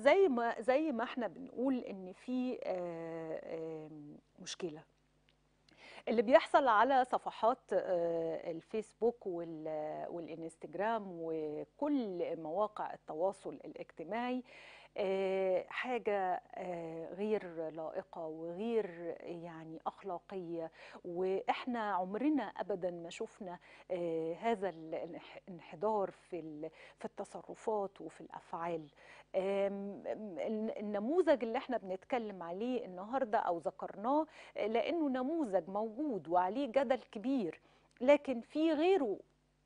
زي ما زي ما احنا بنقول ان في آه، آه، مشكله اللي بيحصل على صفحات آه، الفيسبوك وال- والانستجرام وكل مواقع التواصل الاجتماعي آه، حاجة آه، غير لائقة وغير يعني أخلاقية وإحنا عمرنا أبدا ما شفنا آه، هذا الانحدار في ال- في التصرفات وفي الأفعال آم، ال- النموذج اللي احنا بنتكلم عليه النهاردة أو ذكرناه آه، لأنه نموذج موجود وعليه جدل كبير لكن في غيره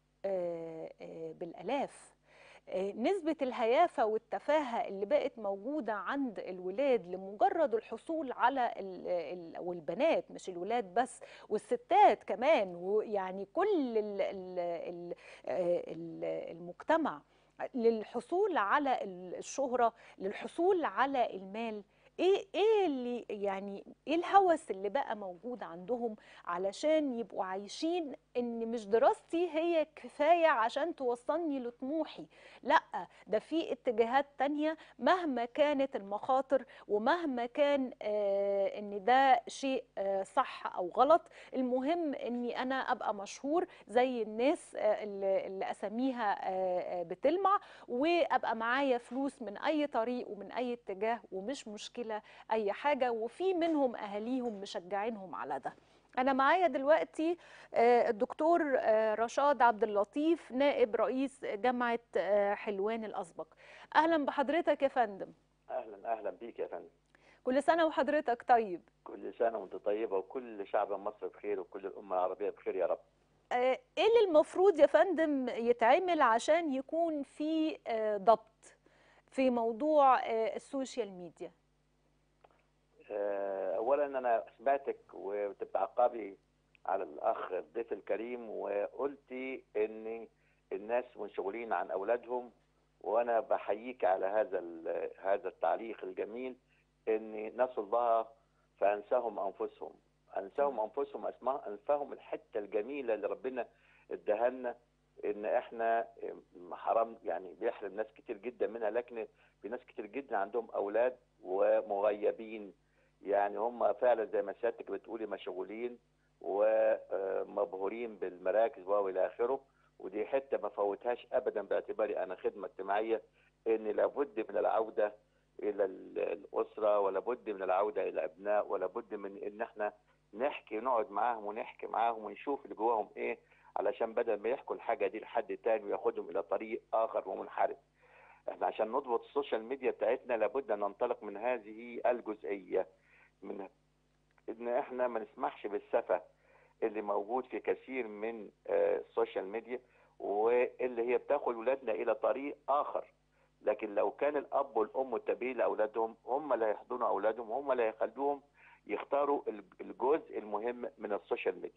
آه، آه، بالآلاف آه، نسبة الهيافة والتفاهة اللي بقت موجودة عند الولاد لمجرد الحصول على ال- ال- والبنات مش الولاد بس والستات كمان ويعني كل ال- ال- ال- آه، ال- المجتمع للحصول على الشهرة للحصول على المال ايه ايه اللي يعني ايه الهوس اللي بقى موجود عندهم علشان يبقوا عايشين ان مش دراستي هي كفاية عشان توصلني لطموحي لا ده في اتجاهات تانية مهما كانت المخاطر ومهما كان آه ان ده شيء آه صح او غلط المهم اني انا ابقى مشهور زي الناس آه اللي اللي اساميها آه آه بتلمع وابقى معايا فلوس من اي طريق ومن اي اتجاه ومش مشكلة اي حاجة وفي منهم اهاليهم مشجعينهم على ده انا معايا دلوقتي آه، الدكتور آه، رشاد عبد اللطيف نائب رئيس جامعة آه، حلوان الأسبق أهلا بحضرتك يا فندم اهلا اهلا بيك يا فندم كل سنة وحضرتك طيب كل سنه وانت طيبه وكل شعب مصر بخير وكل الامه العربيه بخير يا رب آه، ايه اللي المفروض يا فندم يتعمل عشان يكون في آه، ضبط في موضوع آه، السوشيال ميديا آه، اولا انا سمعتك وبتعقبي على الاخ الضيف الكريم وقلتي ان الناس منشغلين عن اولادهم وانا بحييك على هذا ال- هذا التعليق الجميل ان نسوا الله فانساهم انفسهم انساهم انفسهم اسمها انساهم الحته الجميله اللي ربنا اداها لنا ان احنا حرام يعني بيحرم ناس كتير جدا منها لكن في ناس كتير جدا عندهم اولاد ومغيبين يعني هم فعلا زي ما سيادتك بتقولي مشغولين ومبهورين بالمراكز والى اخره ودي حته ما فوتهاش ابدا باعتباري انا خدمه اجتماعيه ان لابد من العوده الى ال- الاسره ولا بد من العوده الى الابناء ولا بد من ان احنا نحكي نقعد معاهم ونحكي معاهم ونشوف اللي جواهم ايه علشان بدل ما يحكوا الحاجه دي لحد تاني وياخدهم الى طريق اخر ومنحرف احنا عشان نضبط السوشيال ميديا بتاعتنا لابد ان ننطلق من هذه الجزئيه من ان احنا ما نسمحش بالسفه اللي موجود في كثير من آه، السوشيال ميديا واللي هي بتاخد ولادنا الى طريق اخر لكن لو كان الاب والام متابعين لاولادهم هم اللي هيحضنوا اولادهم هم اللي هيخلوهم يختاروا الجزء المهم من السوشيال ميديا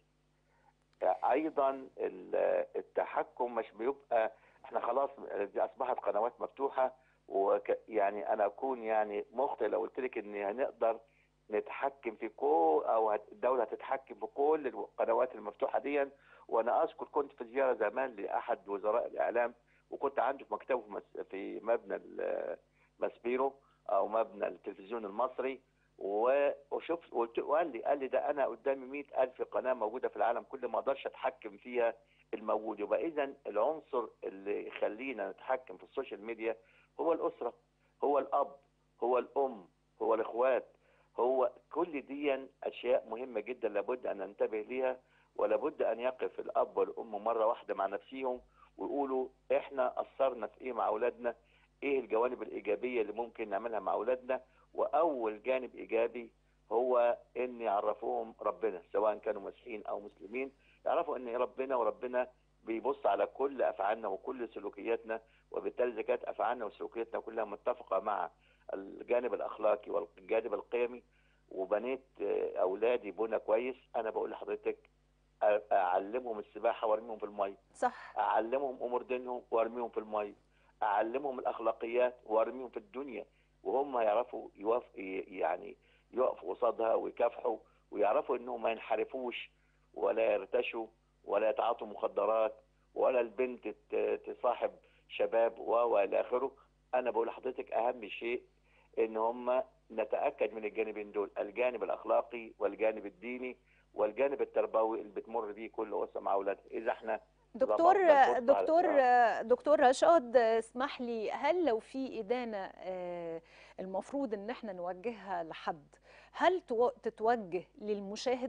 ايضا ال- التحكم مش بيبقى احنا خلاص دي اصبحت قنوات مفتوحه ويعني انا اكون يعني مخطئ لو قلت لك ان هنقدر نتحكم في كل او هت- الدوله هتتحكم في كل القنوات المفتوحه دي وانا اذكر كنت في زياره زمان لاحد وزراء الاعلام وكنت عنده في مكتبه في مس- في مبنى ال- ماسبيرو او مبنى التلفزيون المصري و- وشفت قلت وقال لي قال لي ده انا قدامي مئة ألف قناه موجوده في العالم كل ما اقدرش اتحكم فيها الموجود يبقى اذا العنصر اللي يخلينا نتحكم في السوشيال ميديا هو الاسره هو الاب هو الام هو الاخوات هو كل دي اشياء مهمه جدا لابد ان ننتبه ليها ولابد ان يقف الاب والام مره واحده مع نفسهم ويقولوا احنا قصرنا في ايه مع اولادنا ايه الجوانب الايجابيه اللي ممكن نعملها مع اولادنا واول جانب ايجابي هو ان يعرفوهم ربنا سواء كانوا مسيحيين او مسلمين يعرفوا ان ربنا وربنا بيبص على كل افعالنا وكل سلوكياتنا وبالتالي اذا كانت افعالنا وسلوكياتنا كلها متفقه مع الجانب الاخلاقي والجانب القيمي وبنيت آه، اولادي بنى كويس انا بقول لحضرتك أ- اعلمهم السباحه وارميهم في الميه صح اعلمهم امور دينهم وارميهم في الميه اعلمهم الاخلاقيات وارميهم في الدنيا وهم يعرفوا يوف يعني يقفوا قصادها ويكافحوا ويعرفوا انهم ما ينحرفوش ولا يرتشوا ولا يتعاطوا مخدرات ولا البنت ت- تصاحب شباب و الى اخره انا بقول لحضرتك اهم شيء ان هم نتاكد من الجانبين دول الجانب الاخلاقي والجانب الديني والجانب التربوي اللي بتمر بيه كل اسره مع اولادها اذا احنا دكتور ضبطنا البص على- دكتور دكتور رشاد اسمح لي هل لو في إدانة آه، المفروض ان احنا نوجهها لحد هل تو- تتوجه للمشاهد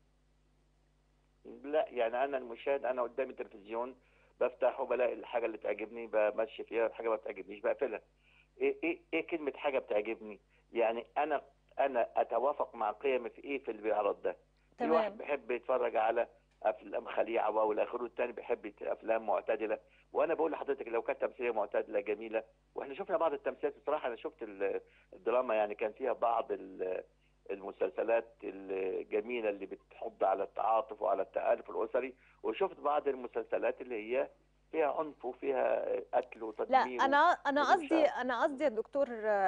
لا يعني انا المشاهد انا قدامي تلفزيون بفتحه بلاقي الحاجه اللي تعجبني بمشي فيها الحاجه ما بتعجبنيش بقفلها ايه ايه ايه كلمه حاجه بتعجبني يعني انا انا اتوافق مع قيمي في ايه في اللي بيعرض ده في واحد تمام بيحب يتفرج على افلام خليعه والى اخره الثاني بيحب يت- افلام معتدله وانا بقول لحضرتك لو كانت تمثيليه معتدله جميله واحنا شفنا بعض التمثيلات بصراحه انا شفت ال- الدراما يعني كان فيها بعض ال- المسلسلات الجميله اللي بتحض على التعاطف وعلى التآلف الاسري وشفت بعض المسلسلات اللي هي فيها عنف وفيها قتل لا وتدمير انا انا ودي قصدي مشاهد. انا قصدي يا دكتور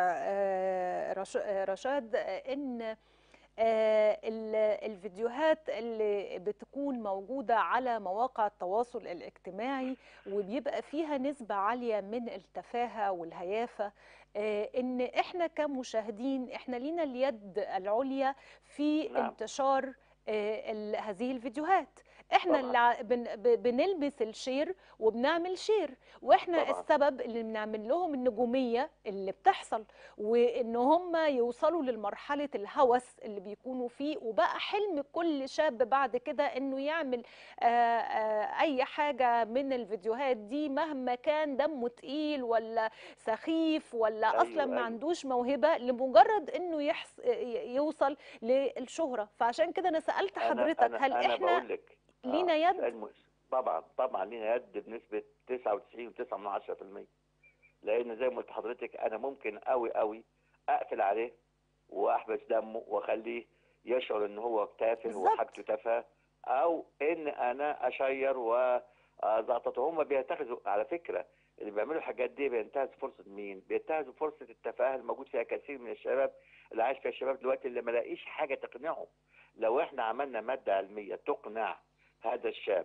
آه، رش- آه، رشاد آه، ان آه، ال- الفيديوهات اللي بتكون موجودة على مواقع التواصل الاجتماعي وبيبقى فيها نسبة عالية من التفاهة والهيافة آه، ان احنا كمشاهدين احنا لينا اليد العليا في نعم. انتشار آه، ال- هذه الفيديوهات احنا طبعاً. اللي ع- بن- ب- بنلمس الشير وبنعمل شير واحنا طبعاً. السبب اللي بنعمل لهم النجوميه اللي بتحصل وان هم يوصلوا للمرحله الهوس اللي بيكونوا فيه وبقى حلم كل شاب بعد كده انه يعمل آه، آه، اي حاجه من الفيديوهات دي مهما كان دمه تقيل ولا سخيف ولا أيوة، اصلا ما أيوة. عندوش موهبه لمجرد انه يحس ي- يوصل للشهره فعشان كده انا سالت أنا- حضرتك أنا هل أنا احنا بقول لك لينا آه، يد؟ سؤال مهم. طبعا طبعا لينا يد بنسبه 99.9 من 10% لان زي ما قلت لحضرتك انا ممكن قوي قوي اقفل عليه واحبس دمه واخليه يشعر ان هو تافه بالظبط. وحاجته تافهه او ان انا اشير وزعطته هم بيتخذوا على فكره اللي بيعملوا الحاجات دي بينتهزوا فرصه مين؟ بينتهزوا فرصه التفاهه الموجود فيها كثير من الشباب اللي عايش فيها الشباب دلوقتي اللي ما لاقيش حاجه تقنعهم لو احنا عملنا ماده علميه تقنع هذا الشاب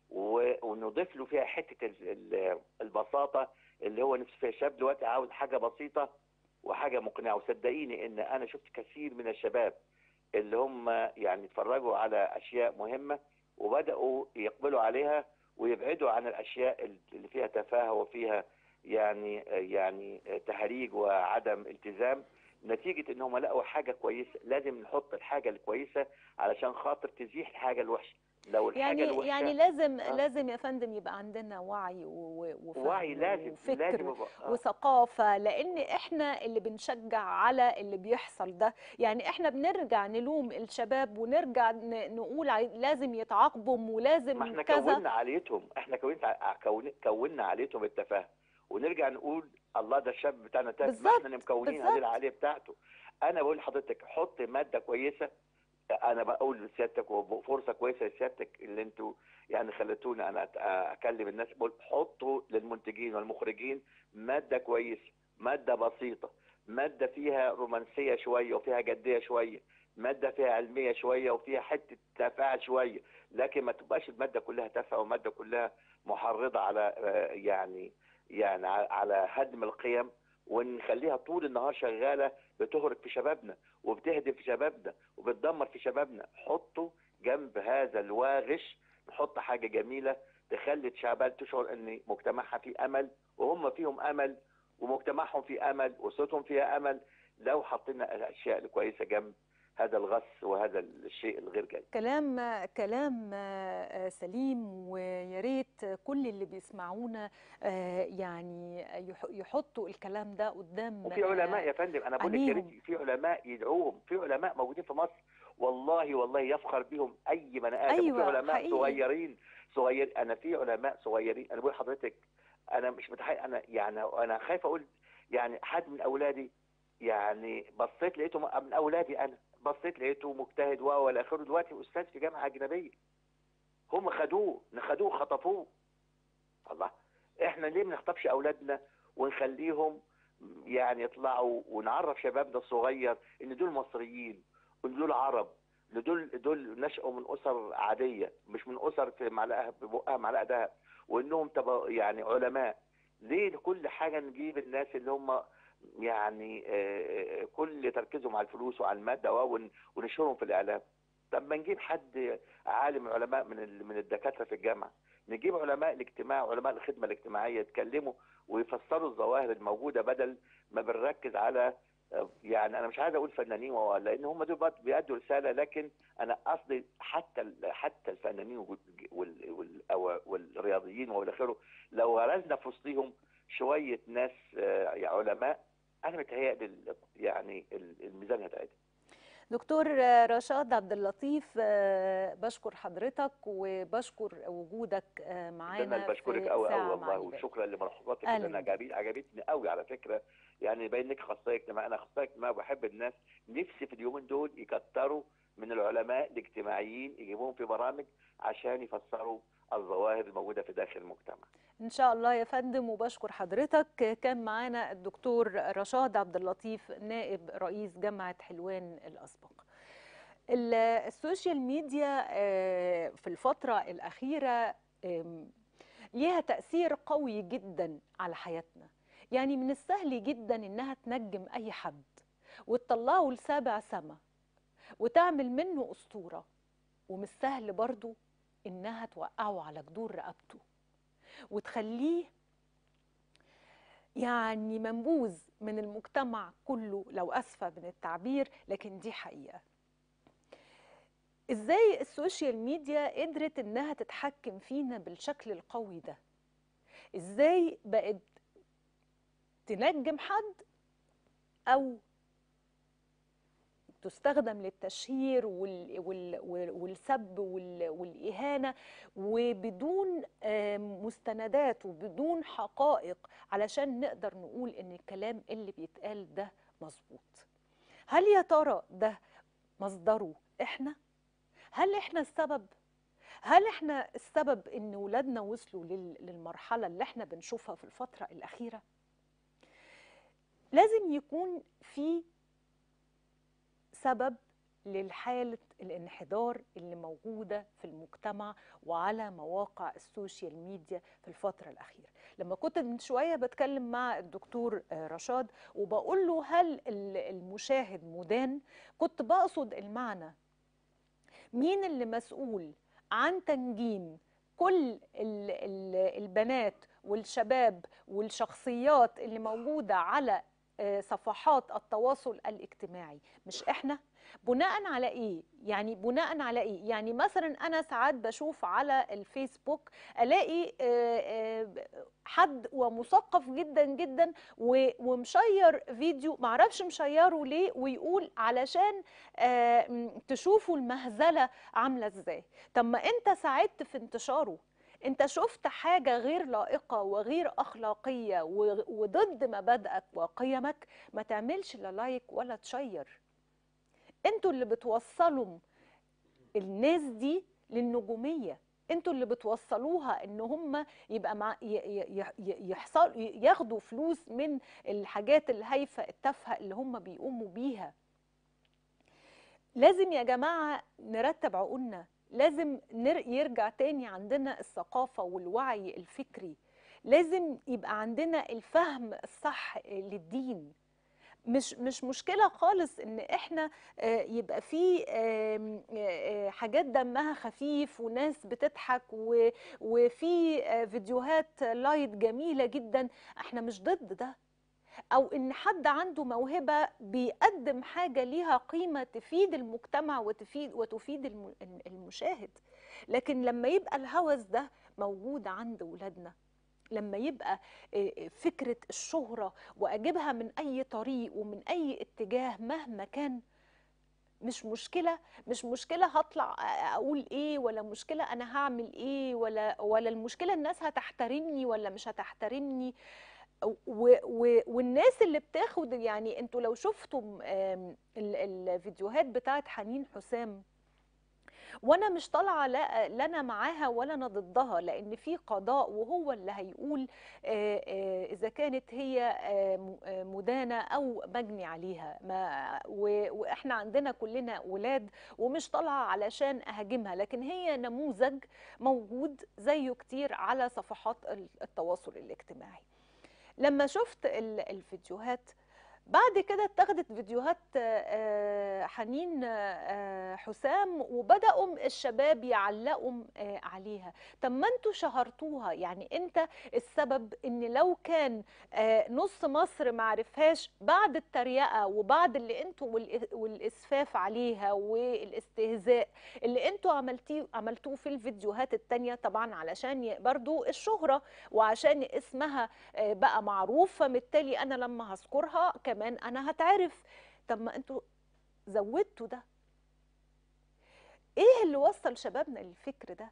و- ونضيف له فيها حته ال- ال- البساطه اللي هو نفسه فيها الشاب دلوقتي عاوز حاجه بسيطه وحاجه مقنعه وصدقيني ان انا شفت كثير من الشباب اللي هم يعني اتفرجوا على اشياء مهمه وبداوا يقبلوا عليها ويبعدوا عن الاشياء اللي فيها تفاهه وفيها يعني يعني تهريج وعدم التزام نتيجه ان هم لقوا حاجه كويسه لازم نحط الحاجه الكويسه علشان خاطر تزيح الحاجه الوحشه لو الحاجه يعني الوحشه يعني لازم آه. لازم يا فندم يبقى عندنا وعي و- وفهم وعي لازم وفكر لازم يبقى- آه. وثقافة لأن إحنا اللي بنشجع على اللي بيحصل ده يعني إحنا بنرجع نلوم الشباب ونرجع ن- نقول عاي- لازم يتعاقبوا ما ولازم احنا كذا كونا عليتهم احنا كونا كون- كونا عليهم التفاهه ونرجع نقول الله ده الشاب بتاعنا تافه ما بالظبط، احنا اللي مكونين بالظبط. هذه العاليه بتاعته انا بقول لحضرتك حط ماده كويسه انا بقول لسيادتك وفرصه كويسه لسيادتك اللي انتوا يعني خلتوني انا أت- اكلم الناس بقول حطوا للمنتجين والمخرجين ماده كويسه ماده بسيطه ماده فيها رومانسيه شويه وفيها جديه شويه ماده فيها علميه شويه وفيها حته تفاعل شويه لكن ما تبقاش الماده كلها تافهه والماده كلها محرضه على آه، يعني يعني ع- على هدم القيم ونخليها طول النهار شغاله بتهرق في شبابنا وبتهدم في شبابنا وبتدمر في شبابنا حطوا جنب هذا الواغش نحط حاجه جميله تخلي الشعبان تشعر ان مجتمعها فيه امل وهم فيهم امل ومجتمعهم فيه امل وصوتهم فيها امل لو حطينا الاشياء الكويسه جنب هذا الغص وهذا الشيء الغير جيد كلام كلام آه، سليم ويا ريت كل اللي بيسمعونا آه، يعني يح- يحطوا الكلام ده قدام وفي علماء يا فندم انا بقول لك يا عينيهم. ريت في علماء يدعوهم في علماء موجودين في مصر والله والله يفخر بهم اي بني ادم أيوة، وفي علماء حقيقي. صغيرين صغير انا في علماء صغيرين انا بقول لحضرتك انا مش متخيل انا يعني انا خايف اقول يعني حد من اولادي يعني بصيت لقيته م- من اولادي انا بصيت لقيته مجتهد و والى اخره دلوقتي استاذ في جامعه اجنبيه هم خدوه خدوه خطفوه الله احنا ليه ما نخطفش اولادنا ونخليهم يعني يطلعوا ونعرف شبابنا الصغير ان دول مصريين وان دول عرب ان دول دول نشأوا من اسر عاديه مش من اسر في معلقه ببقها معلقه ذهب وانهم تبقى يعني علماء ليه كل حاجه نجيب الناس اللي هم يعني آه، كل تركيزهم على الفلوس وعلى الماده ون- ونشرهم في الاعلام طب ما نجيب حد عالم علماء من ال- من الدكاتره في الجامعه نجيب علماء الاجتماع علماء الخدمه الاجتماعيه يتكلموا ويفسروا الظواهر الموجوده بدل ما بنركز على آه، يعني انا مش عايز اقول فنانين و- لان هم دول برضه بيأدوا رساله لكن انا قصدي حتى ال- حتى الفنانين وال- وال- وال- أو- والرياضيين والى اخره لو غرزنا في وسطهم شويه ناس آه، علماء انا متهيألي ال- يعني ال- الميزان هيتعدل دكتور رشاد عبد اللطيف آه، بشكر حضرتك وبشكر وجودك آه، ده معانا انا في بشكرك قوي ساعة قوي مع والله البال. وشكرا لملاحظاتك أهلاً اللي انا بيك. عجبت عجبتني قوي على فكره يعني باين انك اخصائي اجتماعي انا اخصائي اجتماعي وبحب الناس نفسي في اليومين دول يكتروا من العلماء الاجتماعيين يجيبوهم في برامج عشان يفسروا الظواهر الموجوده في داخل المجتمع ان شاء الله يا فندم وبشكر حضرتك كان معانا الدكتور رشاد عبد اللطيف نائب رئيس جامعة حلوان الأسبق ال- السوشيال ميديا آه، في الفترة الأخيرة آم، ليها تأثير قوي جدا على حياتنا يعني من السهل جدا إنها تنجم أي حد وتطلعه لسابع سما وتعمل منه أسطورة ومش سهل برضو إنها توقعه على جدور رقبته وتخليه يعني منبوذ من المجتمع كله لو أسفة من التعبير لكن دي حقيقة ازاي السوشيال ميديا قدرت انها تتحكم فينا بالشكل القوي ده ازاي بقت تنجم حد او تستخدم للتشهير وال وال وال- والسب وال والاهانه وبدون آم، مستندات وبدون حقائق علشان نقدر نقول ان الكلام اللي بيتقال ده مظبوط هل يا ترى ده مصدره احنا هل احنا السبب هل احنا السبب ان ولادنا وصلوا لل- للمرحله اللي احنا بنشوفها في الفتره الاخيره لازم يكون في سبب للحالة الانحدار اللي موجودة في المجتمع وعلى مواقع السوشيال ميديا في الفترة الأخيرة لما كنت من شوية بتكلم مع الدكتور آه، رشاد وبقول له هل ال- المشاهد مدان كنت بقصد المعنى مين اللي مسؤول عن تنجيم كل ال- ال- البنات والشباب والشخصيات اللي موجودة على آه، صفحات التواصل الاجتماعي مش احنا بناء على ايه يعني بناء على ايه يعني مثلا انا ساعات بشوف على الفيسبوك الاقي آه، آه، حد ومثقف جدا جدا و- ومشير فيديو معرفش مشيره ليه ويقول علشان آه، م، تشوفوا المهزله عامله ازاي طب ما انت ساعدت في انتشاره انت شفت حاجه غير لائقه وغير اخلاقيه و- وضد مبادئك وقيمك ما تعملش لا لايك ولا تشير انتوا اللي بتوصلوا الناس دي للنجوميه انتوا اللي بتوصلوها ان هم يبقى مع ي- ي- ي- يحصل ياخدوا فلوس من الحاجات الهايفه التافهه اللي هم بيقوموا بيها لازم يا جماعه نرتب عقولنا لازم نر- يرجع تاني عندنا الثقافه والوعي الفكري لازم يبقى عندنا الفهم الصح للدين مش مش مشكله خالص ان احنا آه، يبقى في آم، آه، آه، حاجات دمها خفيف وناس بتضحك و- وفي آه، فيديوهات لايت جميله جدا احنا مش ضد ده او ان حد عنده موهبه بيقدم حاجه ليها قيمه تفيد المجتمع وتفيد وتفيد الم- المشاهد لكن لما يبقى الهوس ده موجود عند ولادنا لما يبقى آه، فكرة الشهرة وأجيبها من أي طريق ومن أي اتجاه مهما كان مش مشكلة مش مشكلة هطلع أقول إيه ولا مشكلة أنا هعمل إيه ولا ولا المشكلة الناس هتحترمني ولا مش هتحترمني و و والناس اللي بتاخد يعني انتوا لو شفتوا آم، ال- الفيديوهات بتاعت حنين حسام وانا مش طالعه لا لا انا معاها ولا انا ضدها لان في قضاء وهو اللي هيقول آه، آه، اذا كانت هي آه، م- آه، مدانه او مجني عليها ما و- واحنا عندنا كلنا ولاد ومش طالعه علشان اهاجمها لكن هي نموذج موجود زيه كتير على صفحات ال- التواصل الاجتماعي لما شفت ال- الفيديوهات بعد كده اتخذت فيديوهات آه، حنين آه، حسام وبدأوا الشباب يعلقوا آه، عليها طب ما انتوا شهرتوها يعني انت السبب ان لو كان آه، نص مصر ما عرفهاش بعد التريقة وبعد اللي انتوا والإ- والاسفاف عليها والاستهزاء اللي انتوا عملتيه عملتوه في الفيديوهات التانية طبعا علشان ي- برضو الشهرة وعشان اسمها آه، بقى معروف فبالتالي انا لما هذكرها كمان انا هتعرف طب ما انتوا زودتوا ده ايه اللي وصل شبابنا للفكر ده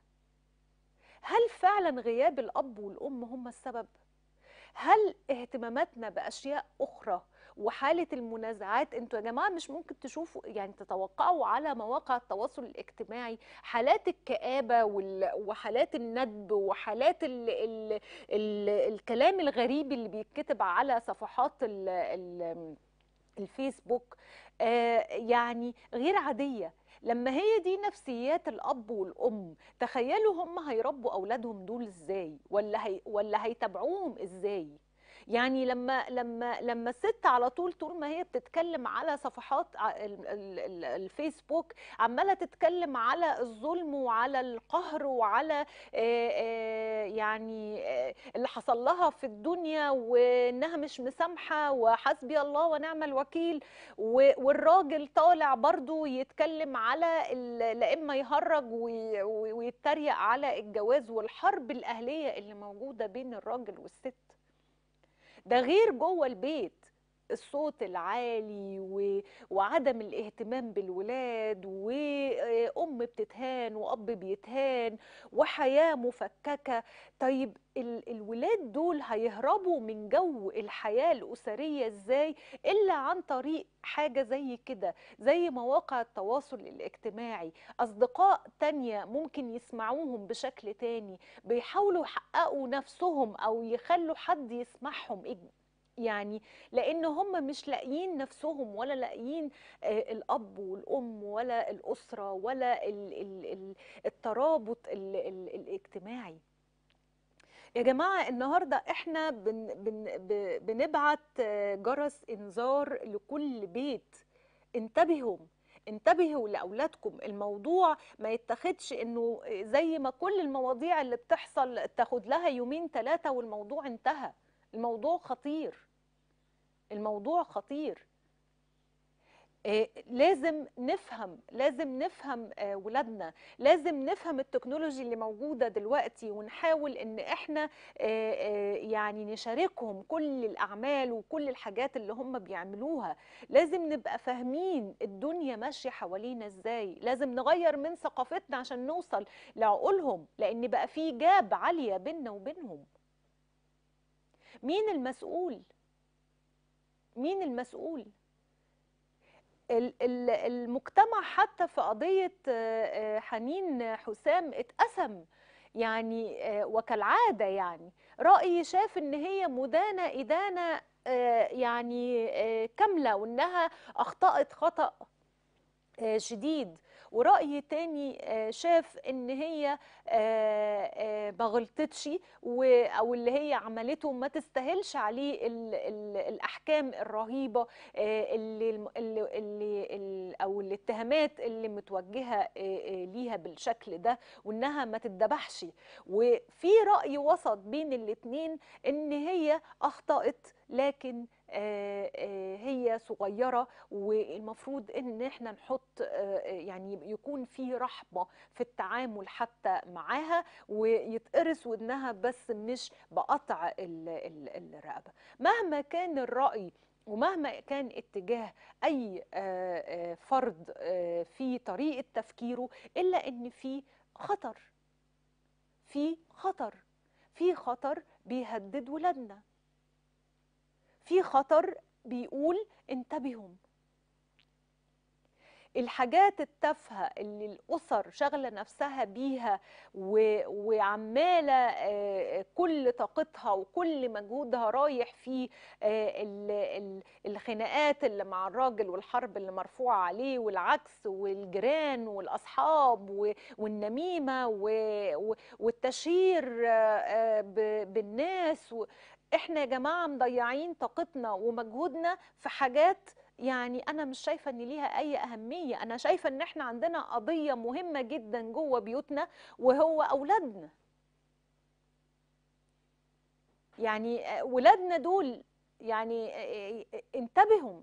هل فعلا غياب الاب والام هم السبب هل اهتماماتنا باشياء اخرى وحاله المنازعات انتوا يا جماعه مش ممكن تشوفوا يعني تتوقعوا على مواقع التواصل الاجتماعي حالات الكآبه وال- وحالات الندب وحالات ال ال ال الكلام الغريب اللي بيتكتب على صفحات ال ال الفيسبوك آه، يعني غير عادية لما هي دي نفسيات الأب والأم تخيلوا هم هيربوا أولادهم دول إزاي ولا هي ولا هيتابعوهم إزاي يعني لما لما لما الست على طول طول ما هي بتتكلم على صفحات ع- ال- ال- ال- الفيسبوك عماله تتكلم على الظلم وعلى القهر وعلى آه، آه، يعني آه، اللي حصل لها في الدنيا وانها مش مسامحه وحسبي الله ونعم الوكيل و- والراجل طالع برضو يتكلم على ال- لا اما يهرج وي- وي- ويتريق على الجواز والحرب الاهليه اللي موجوده بين الراجل والست ده غير جوه البيت الصوت العالي و... وعدم الاهتمام بالولاد وأم بتتهان وأب بيتهان وحياة مفككة طيب ال... الولاد دول هيهربوا من جو الحياة الأسرية إزاي إلا عن طريق حاجة زي كده زي مواقع التواصل الاجتماعي أصدقاء تانية ممكن يسمعوهم بشكل تاني بيحاولوا يحققوا نفسهم أو يخلوا حد يسمعهم إج- يعني لان هم مش لاقيين نفسهم ولا لاقيين آه، الاب والام ولا الاسره ولا ال- ال- ال- الترابط ال- ال- الاجتماعي يا جماعه النهارده احنا بن بن ب- بنبعت آه، جرس انذار لكل بيت انتبهوا انتبهوا لاولادكم الموضوع ما يتاخدش انه زي ما كل المواضيع اللي بتحصل تاخد لها يومين ثلاثه والموضوع انتهى الموضوع خطير الموضوع خطير آه، لازم نفهم لازم نفهم آه، ولادنا لازم نفهم التكنولوجي اللي موجودة دلوقتي ونحاول ان احنا آه، آه، يعني نشاركهم كل الأعمال وكل الحاجات اللي هم بيعملوها لازم نبقى فاهمين الدنيا ماشية حوالينا ازاي لازم نغير من ثقافتنا عشان نوصل لعقولهم لان بقى في جاب عالية بيننا وبينهم مين المسؤول مين المسؤول ال- ال- المجتمع حتى في قضية آه، آه، حنين حسام اتقسم يعني آه، وكالعادة يعني رأي شاف ان هي مدانة إدانة آه، يعني آه، كاملة وانها أخطأت خطأ آه، شديد ورأي تاني آه، شاف ان هي آه، آه، ما غلطتش و- او اللي هي عملته ما تستاهلش عليه ال ال الاحكام الرهيبه آه، اللي الم- اللي اللي ال- او الاتهامات اللي متوجهه آه، آه، ليها بالشكل ده وانها ما تتذبحش وفي رأي وسط بين الاتنين ان هي اخطأت لكن آه، آه، هي صغيرة والمفروض ان احنا نحط آه، آه، يعني يكون في رحمة في التعامل حتى معاها ويتقرص ودنها بس مش بقطع ال- ال- الرقبة مهما كان الرأي ومهما كان اتجاه اي آه، آه، فرد آه، في طريقة تفكيره الا ان في خطر في خطر في خطر بيهدد ولادنا في خطر بيقول انتبهوا الحاجات التافهة اللي الأسر شغلة نفسها بيها و... وعمالة آه، كل طاقتها وكل مجهودها رايح في آه، ال... ال... الخناقات اللي مع الراجل والحرب اللي مرفوعة عليه والعكس والجيران والأصحاب و... والنميمة و... و... والتشهير آه، آه، ب... بالناس و... احنا يا جماعه مضيعين طاقتنا ومجهودنا في حاجات يعني انا مش شايفه ان ليها اي اهميه انا شايفه ان احنا عندنا قضيه مهمه جدا جوه بيوتنا وهو اولادنا يعني آه، ولادنا دول يعني آه، آه، انتبهوا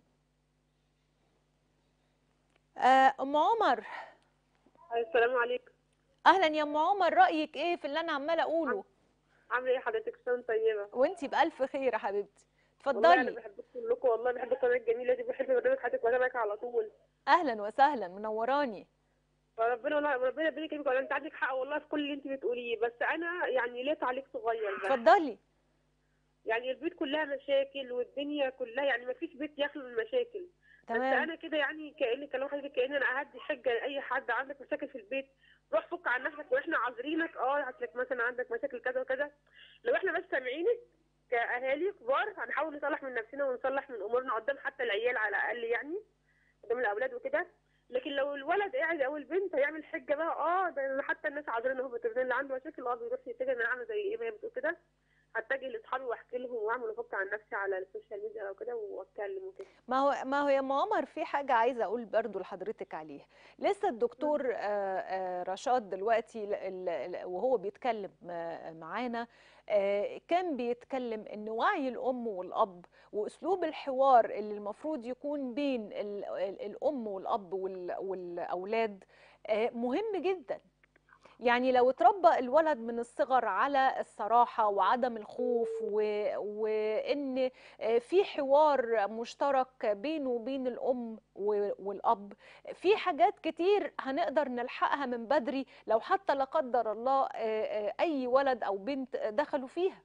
آه، ام عمر السلام عليكم اهلا يا ام عمر رايك ايه في اللي انا عماله اقوله عامله ايه حضرتك سنه طيبه وانتي بالف خير يا حبيبتي والله انا اتفضلي بحبكم كلكم والله بحب القناه الجميله دي بحب برنامج حياتك وتابعك على طول اهلا وسهلا منوراني فربنا والله ربنا ربنا يكرمك والله انت عندك حق والله في كل اللي انت بتقوليه بس انا يعني ليه تعليق صغير بس اتفضلي يعني البيت كلها مشاكل والدنيا كلها يعني ما فيش بيت يخلو من مشاكل بس تمام انا كده يعني كاني كلام حضرتك كاني انا اهدي حجه لاي حد عندك مشاكل في البيت روح فك عن نفسك واحنا عذرينك اه هتلاقي مثلا عندك مشاكل كذا وكذا لو احنا بس سامعينك كاهالي كبار هنحاول نصلح من نفسنا ونصلح من امورنا قدام حتى العيال على الاقل يعني قدام الاولاد وكده لكن لو الولد قاعد او البنت هيعمل حجه بقى اه ده حتى الناس عذرين اهو بتقول اللي عنده مشاكل اه بيروح يتجه انا عامله زي ايه ما هي بتقول كده هتجه لاصحابي واحكي لهم واعمل افك عن نفسي على السوشيال ميديا او كده واتكلم وكده ما هو ما هو يا ام عمر في حاجه عايزه اقول برضو لحضرتك عليها لسه الدكتور آه، آه، رشاد دلوقتي ل- ال- ال- وهو بيتكلم آه، معانا آه، كان بيتكلم ان وعي الام والاب واسلوب الحوار اللي المفروض يكون بين ال- ال- الام والاب وال- والاولاد آه، مهم جدا يعني لو اتربى الولد من الصغر على الصراحة وعدم الخوف و... وإن آه، في حوار مشترك بينه وبين الأم و- والأب في حاجات كتير هنقدر نلحقها من بدري لو حتى لا قدر الله آه، آه، أي ولد أو بنت دخلوا فيها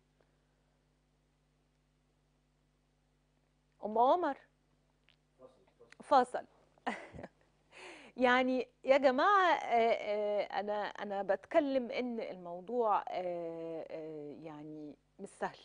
أم عمر فاصل يعني يا جماعة آه، آه، أنا أنا بتكلم إن الموضوع آه، آه، يعني مش سهل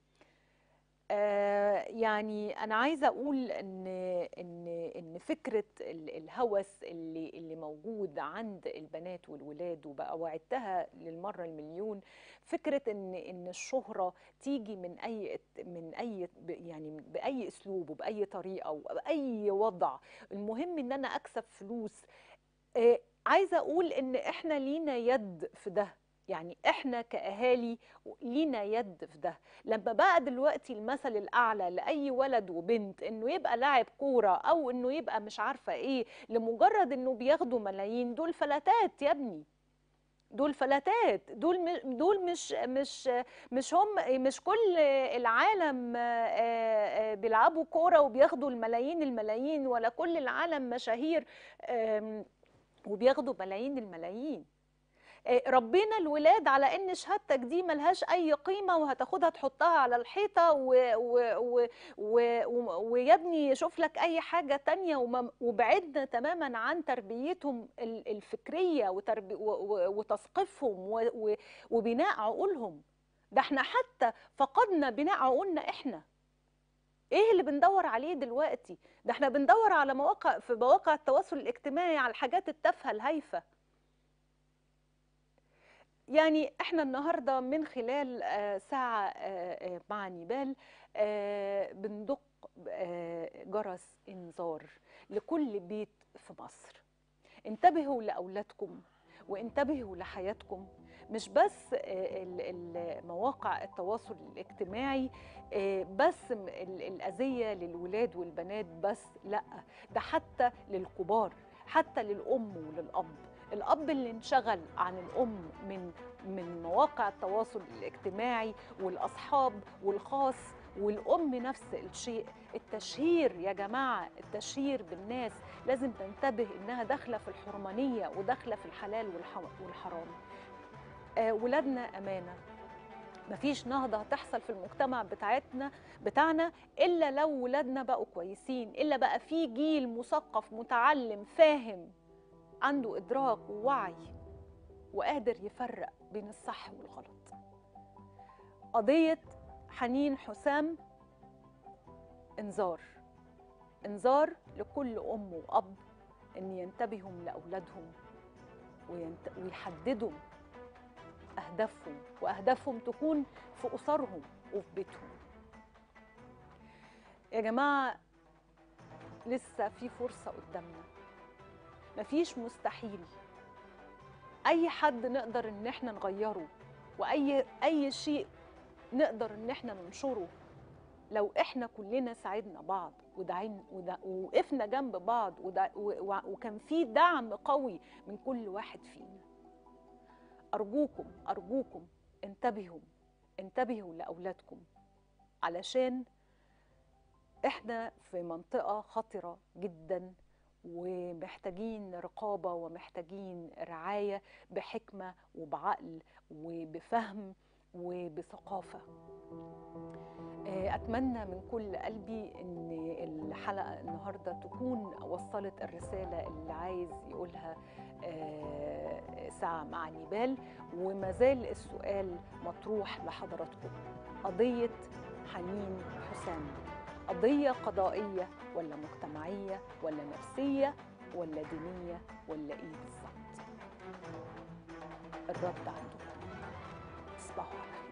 آه، يعني أنا عايزة أقول إن إن إن فكرة ال- الهوس اللي اللي موجود عند البنات والولاد وبقى وعدتها للمرة المليون فكرة إن إن الشهرة تيجي من أي من أي يعني بأي أسلوب وبأي طريقة وبأي وضع المهم ان انا اكسب فلوس آه، عايزه اقول ان احنا لينا يد في ده يعني احنا كاهالي لينا يد في ده لما بقى دلوقتي المثل الاعلى لاي ولد وبنت انه يبقى لاعب كوره او انه يبقى مش عارفه ايه لمجرد انه بياخدوا ملايين دول فلاتات يا ابني دول فلاتات دول م- دول مش مش مش هم مش كل العالم آه، آه، بيلعبوا كوره وبياخدوا الملايين الملايين ولا كل العالم مشاهير آم، وبياخدوا ملايين الملايين آه، ربنا الولاد على ان شهادتك دي ملهاش اي قيمه وهتاخدها تحطها على الحيطه و و و و و ويا ابني شوف لك اي حاجه تانية وما- وبعدنا تماما عن تربيتهم ال- الفكريه وتربي و- و- وتثقيفهم و- و- وبناء عقولهم ده احنا حتى فقدنا بناء عقولنا احنا ايه اللي بندور عليه دلوقتي ده احنا بندور على مواقع في مواقع التواصل الاجتماعي على الحاجات التافهه الهايفه يعني احنا النهارده من خلال آه، ساعه آه، آه، مع نيبال آه، بندق آه، جرس انذار لكل بيت في مصر انتبهوا لاولادكم وانتبهوا لحياتكم مش بس آه، ال- ال- مواقع التواصل الاجتماعي آه، بس م- ال- الأذية للولاد والبنات بس لا ده حتى للكبار حتى للأم وللأب الأب اللي انشغل عن الأم من من مواقع التواصل الاجتماعي والأصحاب والخاص والأم نفس الشيء التشهير يا جماعة التشهير بالناس لازم تنتبه إنها داخلة في الحرمانية وداخلة في الحلال والح- والحرام آه، ولادنا أمانة مفيش نهضة هتحصل في المجتمع بتاعتنا بتاعنا إلا لو ولادنا بقوا كويسين إلا بقى في جيل مثقف متعلم فاهم عنده إدراك ووعي وقادر يفرق بين الصح والغلط قضية حنين حسام انذار انذار لكل أم وأب إن ينتبهوا لأولادهم وينت... ويحددوا أهدافهم وأهدافهم تكون في أسرهم وفي بيتهم يا جماعة لسه في فرصة قدامنا مفيش مستحيل أي حد نقدر إن احنا نغيره وأي أي شيء نقدر إن احنا ننشره لو احنا كلنا ساعدنا بعض ودعين ودا- ووقفنا جنب بعض ودا- و- و- وكان في دعم قوي من كل واحد فينا أرجوكم أرجوكم انتبهوا انتبهوا لأولادكم علشان احنا في منطقة خطرة جدا ومحتاجين رقابة ومحتاجين رعاية بحكمة وبعقل وبفهم وبثقافة آه، أتمنى من كل قلبي إن الحلقة النهاردة تكون وصلت الرسالة اللي عايز يقولها آه، ساعة مع نيبال وما زال السؤال مطروح لحضراتكم قضية حنين حسام قضية قضائية ولا مجتمعية ولا نفسية ولا دينية ولا إيه بالظبط الرد عندكم تصبحوا على خير